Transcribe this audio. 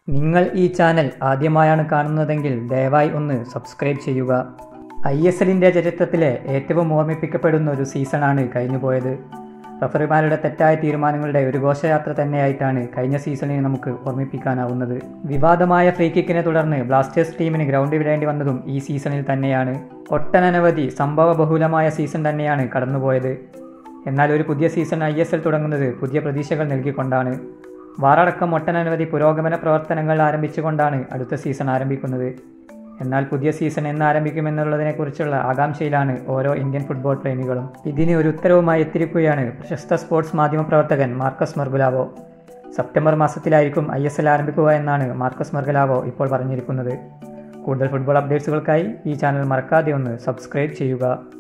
നിങ്ങൾ ഈ ചാനൽ ആദ്യമായാണ് കാണുന്നതെങ്കിൽ ദയവായി ഒന്ന് സബ്സ്ക്രൈബ് ചെയ്യുക ഐ എസ് എല്ലിൻ്റെ ചരിത്രത്തിലെ ഏറ്റവും ഓർമ്മിപ്പിക്കപ്പെടുന്ന ഒരു സീസണാണ് കഴിഞ്ഞുപോയത് റഫറിമാരുടെ തെറ്റായ തീരുമാനങ്ങളുടെ ഒരു ഘോഷയാത്ര തന്നെയായിട്ടാണ് കഴിഞ്ഞ സീസണിൽ നമുക്ക് ഓർമ്മിപ്പിക്കാനാവുന്നത് വിവാദമായ ഫ്രീ കിക്കിനെ തുടർന്ന് ബ്ലാസ്റ്റേഴ്സ് ടീമിന് ഗ്രൗണ്ട് വിടേണ്ടി വന്നതും ഈ സീസണിൽ തന്നെയാണ് ഒട്ടനവധി സംഭവബഹുലമായ സീസൺ തന്നെയാണ് കടന്നുപോയത് എന്നാൽ ഒരു പുതിയ സീസൺ ഐ എസ് എൽ തുടങ്ങുന്നത് പുതിയ പ്രതീക്ഷകൾ നൽകിക്കൊണ്ടാണ് വാറടക്കം ഒട്ടനവധി പുരോഗമന പ്രവർത്തനങ്ങൾ ആരംഭിച്ചുകൊണ്ടാണ് അടുത്ത സീസൺ ആരംഭിക്കുന്നത് എന്നാൽ പുതിയ സീസൺ എന്ന് ആരംഭിക്കുമെന്നുള്ളതിനെക്കുറിച്ചുള്ള ആകാംക്ഷയിലാണ് ഓരോ ഇന്ത്യൻ ഫുട്ബോൾ പ്രേമികളും ഇതിന് ഒരു ഉത്തരവുമായി എത്തിയിരിക്കുകയാണ് പ്രശസ്ത സ്പോർട്സ് മാധ്യമപ്രവർത്തകൻ മാർക്കസ് മർഗുലാവോ സെപ്റ്റംബർ മാസത്തിലായിരിക്കും ഐ എസ് എൽ ആരംഭിക്കുക എന്നാണ് മാർക്കസ് മർഗലാവോ ഇപ്പോൾ പറഞ്ഞിരിക്കുന്നത് കൂടുതൽ ഫുട്ബോൾ അപ്ഡേറ്റ്സുകൾക്കായി ഈ ചാനൽ മറക്കാതെ ഒന്ന് സബ്സ്ക്രൈബ് ചെയ്യുക